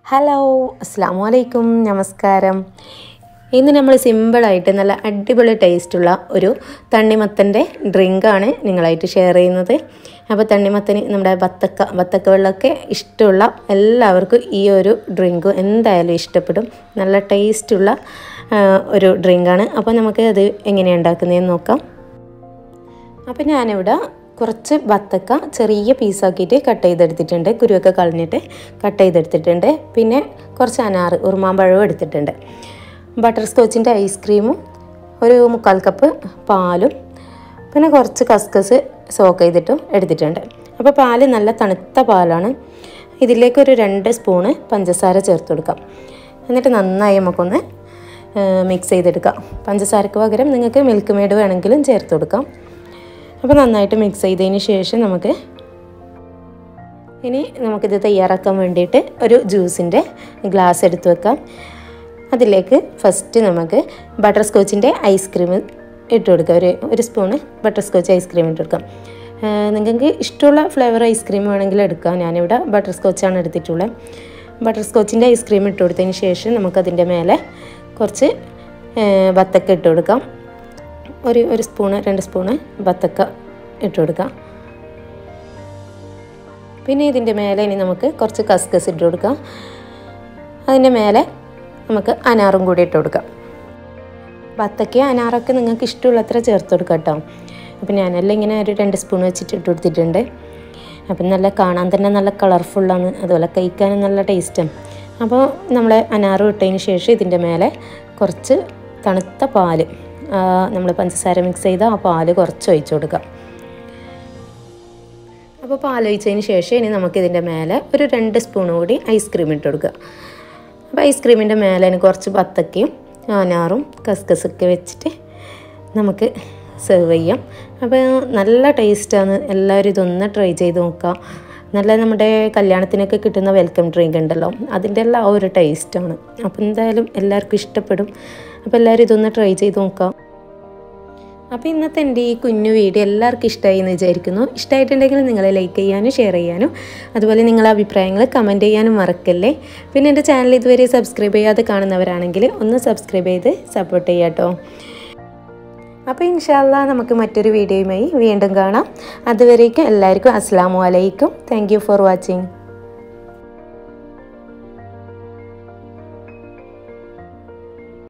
hello അസ്സാം വലൈക്കും നമസ്കാരം ഇന്ന് നമ്മൾ സിമ്പിളായിട്ട് നല്ല അടിപൊളി ടേസ്റ്റുള്ള ഒരു തണ്ണിമത്തൻ്റെ ഡ്രിങ്കാണ് നിങ്ങളായിട്ട് ഷെയർ ചെയ്യുന്നത് അപ്പോൾ തണ്ണിമത്തന് നമ്മുടെ ബത്തക്ക ബത്തക്ക വെള്ളമൊക്കെ ഇഷ്ടമുള്ള എല്ലാവർക്കും ഈ ഒരു ഡ്രിങ്ക് എന്തായാലും ഇഷ്ടപ്പെടും നല്ല ടേസ്റ്റുള്ള ആ, ഒരു ഡ്രിങ്കാണ് അപ്പോൾ നമുക്ക് അത് എങ്ങനെയാണ് ഉണ്ടാക്കുന്നതെന്ന് നോക്കാം അപ്പോൾ ഞാനിവിടെ കുറച്ച് ബത്തക്ക ചെറിയ പീസാക്കിയിട്ട് കട്ട് ചെയ്തെടുത്തിട്ടുണ്ട് കുരുവൊക്കെ കളഞ്ഞിട്ട് കട്ട് ചെയ്തെടുത്തിട്ടുണ്ട് പിന്നെ കുറച്ച് അനാറ് ഉറുമാമ്പഴവും എടുത്തിട്ടുണ്ട് ബട്ടർ സ്കോച്ചിൻ്റെ ഐസ്ക്രീമും ഒരു മുക്കാൽ കപ്പ് പാലും പിന്നെ കുറച്ച് കസ്കസ് സോക്ക് ചെയ്തിട്ടും എടുത്തിട്ടുണ്ട് അപ്പോൾ പാല് നല്ല തണുത്ത പാലാണ് ഇതിലേക്ക് ഒരു രണ്ട് സ്പൂണ് പഞ്ചസാര ചേർത്ത് കൊടുക്കാം എന്നിട്ട് നന്നായി നമുക്കൊന്ന് മിക്സ് ചെയ്തെടുക്കാം പഞ്ചസാരക്ക് പകരം നിങ്ങൾക്ക് മിൽക്ക് മെയ്ഡ് വേണമെങ്കിലും ചേർത്ത് കൊടുക്കാം അപ്പോൾ നന്നായിട്ട് മിക്സ് ചെയ്തതിന് ശേഷം നമുക്ക് ഇനി നമുക്കിത് തയ്യാറാക്കാൻ വേണ്ടിയിട്ട് ഒരു ജ്യൂസിൻ്റെ ഗ്ലാസ് എടുത്ത് വെക്കാം അതിലേക്ക് ഫസ്റ്റ് നമുക്ക് ബട്ടർ സ്കോച്ചിൻ്റെ ഐസ്ക്രീം ഇട്ട് കൊടുക്കാം ഒരു ഒരു സ്പൂണ് ബട്ടർ സ്കോച്ച് ഐസ്ക്രീം ഇട്ട് കൊടുക്കാം ആ, നിങ്ങൾക്ക് ഇഷ്ടമുള്ള ഫ്ലേവർ ഐസ്ക്രീം വേണമെങ്കിൽ എടുക്കാം ഞാനിവിടെ ബട്ടർ സ്കോച്ചാണ് എടുത്തിട്ടുള്ളത് ബട്ടർ സ്കോച്ചിൻ്റെ ഐസ്ക്രീം ഇട്ട് കൊടുത്തതിന് ശേഷം നമുക്കതിൻ്റെ മേലെ കുറച്ച് ആ, ബത്തക്ക ഇട്ട് കൊടുക്കാം ഒരു ഒരു സ്പൂണ് രണ്ട് സ്പൂണ് ബത്തക്ക ഇട്ട് കൊടുക്കാം പിന്നെ ഇതിൻ്റെ മേലെ ഇനി നമുക്ക് കുറച്ച് കസ്കസ് ഇട്ട് കൊടുക്കാം അതിൻ്റെ മേലെ നമുക്ക് അനാറും കൂടി ഇട്ട് കൊടുക്കാം ബത്തക്ക അനാറൊക്കെ നിങ്ങൾക്ക് ഇഷ്ടമുള്ളത്ര ചേർത്ത് കൊടുക്കാം കേട്ടോ അപ്പോൾ ഞാനെല്ലാം ഇങ്ങനെ ഒരു രണ്ട് സ്പൂൺ വെച്ചിട്ട് ഇട്ട് കൊടുത്തിട്ടുണ്ട് അപ്പം നല്ല കാണാൻ തന്നെ നല്ല കളർഫുള്ളാണ് അതുപോലെ കഴിക്കാനും നല്ല ടേസ്റ്റാണ് അപ്പോൾ നമ്മൾ അനാറും ഇട്ടതിന് ശേഷം ഇതിൻ്റെ മേലെ കുറച്ച് തണുത്ത പാല് നമ്മൾ പഞ്ചസാര മിക്സ് ചെയ്ത ആ പാല് കുറച്ച് ഒഴിച്ചു കൊടുക്കാം അപ്പോൾ പാലൊഴിച്ചതിന് ശേഷം ഇനി നമുക്കിതിൻ്റെ മേലെ ഒരു രണ്ട് സ്പൂൺ കൂടി ഐസ്ക്രീം ഇട്ട് കൊടുക്കുക അപ്പോൾ ഐസ്ക്രീമിൻ്റെ മേലെ ഇനി കുറച്ച് ബത്തക്കയും അനാറും കസ്കസൊക്കെ വെച്ചിട്ട് നമുക്ക് സെർവ് ചെയ്യാം അപ്പോൾ നല്ല ടേസ്റ്റാണ് എല്ലാവരും ഇതൊന്ന് ട്രൈ ചെയ്ത് നോക്കുക നല്ല നമ്മുടെ കല്യാണത്തിനൊക്കെ കിട്ടുന്ന വെൽക്കം ഡ്രിങ്ക് ഉണ്ടല്ലോ അതിൻ്റെ എല്ലാം ആ ഒരു ടേസ്റ്റാണ് അപ്പോൾ എന്തായാലും എല്ലാവർക്കും ഇഷ്ടപ്പെടും അപ്പോൾ എല്ലാവരും ഇതൊന്ന് ട്രൈ ചെയ്ത് നോക്കാം അപ്പോൾ ഇന്നത്തെ എൻ്റെ ഈ കുഞ്ഞു വീഡിയോ എല്ലാവർക്കും ഇഷ്ടമായി എന്ന് വിചാരിക്കുന്നു ഇഷ്ടമായിട്ടുണ്ടെങ്കിൽ നിങ്ങൾ ലൈക്ക് ചെയ്യാനും ഷെയർ ചെയ്യാനും അതുപോലെ നിങ്ങളുടെ അഭിപ്രായങ്ങൾ കമൻറ്റ് ചെയ്യാനും മറക്കല്ലേ പിന്നെ എൻ്റെ ചാനൽ ഇതുവരെ സബ്സ്ക്രൈബ് ചെയ്യാതെ കാണുന്നവരാണെങ്കിൽ ഒന്ന് സബ്സ്ക്രൈബ് ചെയ്ത് സപ്പോർട്ട് ചെയ്യാം കേട്ടോ അപ്പോൾ ഇൻഷാല്ല നമുക്ക് മറ്റൊരു വീഡിയോയുമായി വീണ്ടും കാണാം അതുവരേക്കും എല്ലാവർക്കും അസ്സാം വലൈക്കും താങ്ക് യു ഫോർ വാച്ചിങ്